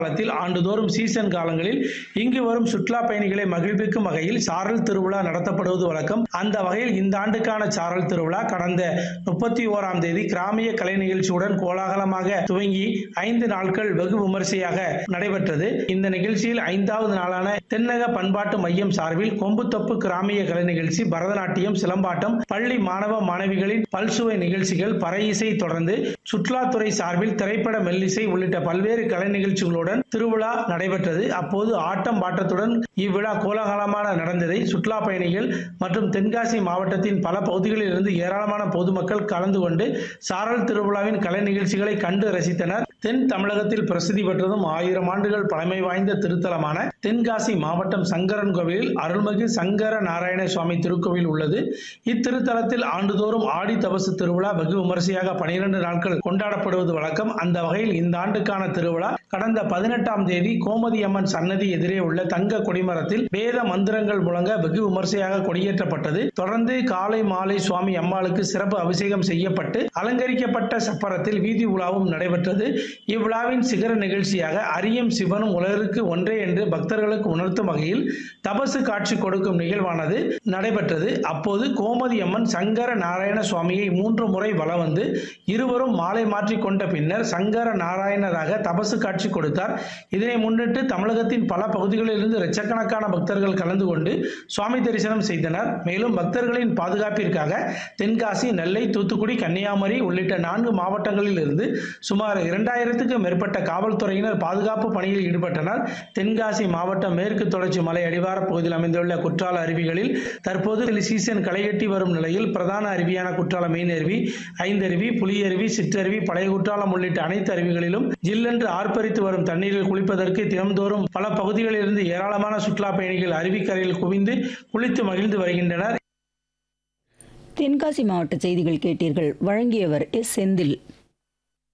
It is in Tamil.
காலத்தில் ஆண்டுதோறும் சீசன் காலங்களில் இங்கு வரும் சுற்றுலா பயணிகளை மகிழ்விக்கும் வகையில் சாரல் திருவிழா நடத்தப்படுவது வழக்கம் அந்த வகையில் இந்த ஆண்டுக்கான சாரல் திருவிழா கடந்த முப்பத்தி ஓராம் தேதி கிராமிய கலை நிகழ்ச்சியுடன் கோலாகலமாக துவங்கி ஐந்து நாட்கள் வெகு விமரிசையாக நடைபெற்றது இந்த நிகழ்ச்சியில் ஐந்தாவது நாளான தென்னக பண்பாட்டு மையம் சார்பில் கொம்புத்தொப்பு கிராமிய கலை நிகழ்ச்சி பரதநாட்டியம் சிலம்பாட்டம் பள்ளி மாணவ மாணவிகளின் பல்சுவை நிகழ்ச்சிகள் பறை இசை தொடர்ந்து சுற்றுலாத்துறை சார்பில் திரைப்பட மெல்லிசை உள்ளிட்ட பல்வேறு கலை நிகழ்ச்சிகளுடன் திருவிழா நடைபெற்றது அப்போது ஆட்டம் பாட்டத்துடன் இவ்விழா கோலாகலமான நடந்ததை சுற்றுலா பயணிகள் மற்றும் தென்காசி மாவட்டத்தின் பல பகுதிகளில் இருந்து ஏராளமான பொதுமக்கள் கலந்து கொண்டு சாரல் திருவிழாவின் கலை நிகழ்ச்சிகளை கண்டு ரசித்தனர் தென் தமிழகத்தில் பிரசித்தி பெற்றதும் ஆயிரம் ஆண்டுகள் பழமை வாய்ந்த திருத்தலமான தென்காசி மாவட்டம் சங்கரன் கோவிலில் அருள்மிகு சங்கர நாராயண சுவாமி திருக்கோவில் உள்ளது இத்திருத்தலத்தில் ஆண்டுதோறும் ஆடி தபசு திருவிழா வெகு விமரிசையாக பனிரெண்டு நாட்கள் கொண்டாடப்படுவது வழக்கம் அந்த வகையில் இந்த ஆண்டுக்கான திருவிழா கடந்த பதினெட்டாம் தேதி கோமதி அம்மன் சன்னதி எதிரே உள்ள தங்க கொடிமரத்தில் வேத மந்திரங்கள் முழங்க வெகு விமரிசையாக கொடியேற்றப்பட்டது தொடர்ந்து காலை மாலை சுவாமி அம்மாளுக்கு சிறப்பு அபிஷேகம் செய்யப்பட்டு அலங்கரிக்கப்பட்ட சப்பரத்தில் வீதி உலாவும் நடைபெற்றது இவ்விழாவின் சிகர நிகழ்ச்சியாக அரியும் சிவனும் உலகிற்கு ஒன்றே என்று பக்தர்களுக்கு உணர்த்தும் வகையில் தபசு காட்சி கொடுக்கும் நிகழ்வானது நடைபெற்றது அப்போது கோமதி அம்மன் சங்கர நாராயண சுவாமியை மூன்று முறை வலம் வந்து இருவரும் மாலை மாற்றிக் கொண்ட பின்னர் சங்கர நாராயணராக தபசு காட்சி கொடுத்தார் இதனை முன்னிட்டு தமிழகத்தின் பல பகுதிகளிலிருந்து லட்சக்கணக்கான பக்தர்கள் கலந்து கொண்டு சுவாமி தரிசனம் செய்தனர் மேலும் பக்தர்களின் பாதுகாப்பிற்காக தென்காசி நெல்லை தூத்துக்குடி கன்னியாகுமரி உள்ளிட்ட நான்கு மாவட்டங்களில் இருந்து சுமார் இரண்டாயிரத்துக்கும் மேற்பட்ட காவல்துறையினர் பாதுகாப்பு பணியில் ஈடுபட்டனர் தென்காசி மாவட்டம் மேற்கு தொடர்ச்சி மலை அடிவார பகுதியில் அமைந்துள்ள குற்றால அருவிகளில் தற்போது சீசன் களைகட்டி வரும் நிலையில் பிரதான அருவியான குற்றால மெயின் அருவி ஐந்தருவி புலியருவி சிற்றருவி பழைய குற்றாலம் உள்ளிட்ட அனைத்து அருவிகளிலும் ஜில்லென்று ஆர்ப்பரித்து வரும் தண்ணீரில் குளிப்பதற்கு தினம்தோறும் பல பகுதிகளிலிருந்து ஏராளமான சுற்றுலா பயணிகள் அருவிக்கரையில் குவிந்து குளித்து மகிழ்ந்து வருகின்றனர் தென்காசி மாவட்ட செய்திகள் கேட்டீர்கள் வழங்கியவர் எஸ் செந்தில்